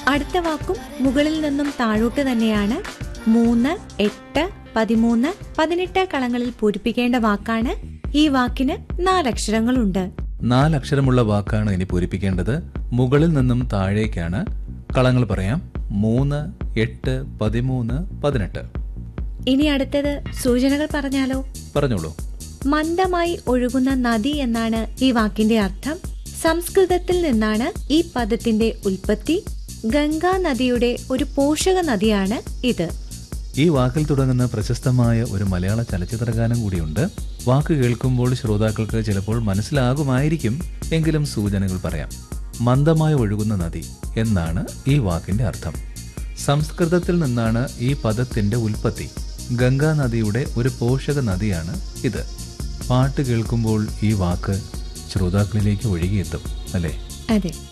അടുത്ത വാക്കും മുകളിൽ നിന്നും താഴോട്ട് തന്നെയാണ് മൂന്ന് എട്ട് പതിമൂന്ന് പതിനെട്ട് കളങ്ങളിൽ പൂരിപ്പിക്കേണ്ട വാക്കാണ് ഈ വാക്കിന് നാലക്ഷരങ്ങളുണ്ട് നാലക്ഷരമുള്ള വാക്കാണ് ഇനി പൂരിപ്പിക്കേണ്ടത് മുകളിൽ നിന്നും താഴേക്കാണ് കളങ്ങൾ പറയാം മൂന്ന് എട്ട് പതിമൂന്ന് പതിനെട്ട് ഇനി അടുത്തത് സൂചനകൾ പറഞ്ഞാലോ പറഞ്ഞോളൂ മന്ദമായി ഒഴുകുന്ന നദി എന്നാണ് ഈ വാക്കിന്റെ അർത്ഥം സംസ്കൃതത്തിൽ നിന്നാണ് ഈ പദത്തിന്റെ ഉൽപ്പത്തി ഗംഗാ നദിയുടെ ഒരു പോഷക നദിയാണ് ഇത് ഈ വാക്കിൽ തുടങ്ങുന്ന പ്രശസ്തമായ ഒരു മലയാള ചലച്ചിത്രഗാനം കൂടിയുണ്ട് വാക്ക് കേൾക്കുമ്പോൾ ശ്രോതാക്കൾക്ക് ചിലപ്പോൾ മനസ്സിലാകുമായിരിക്കും എങ്കിലും സൂചനകൾ പറയാം മന്ദമായി ഒഴുകുന്ന നദി എന്നാണ് ഈ വാക്കിന്റെ അർത്ഥം സംസ്കൃതത്തിൽ നിന്നാണ് ഈ പദത്തിന്റെ ഉൽപ്പത്തി ഗംഗാ നദിയുടെ ഒരു പോഷക നദിയാണ് ഇത് പാട്ട് കേൾക്കുമ്പോൾ ഈ വാക്ക് ശ്രോതാക്കളിലേക്ക് ഒഴുകിയെത്തും അല്ലേ അതെ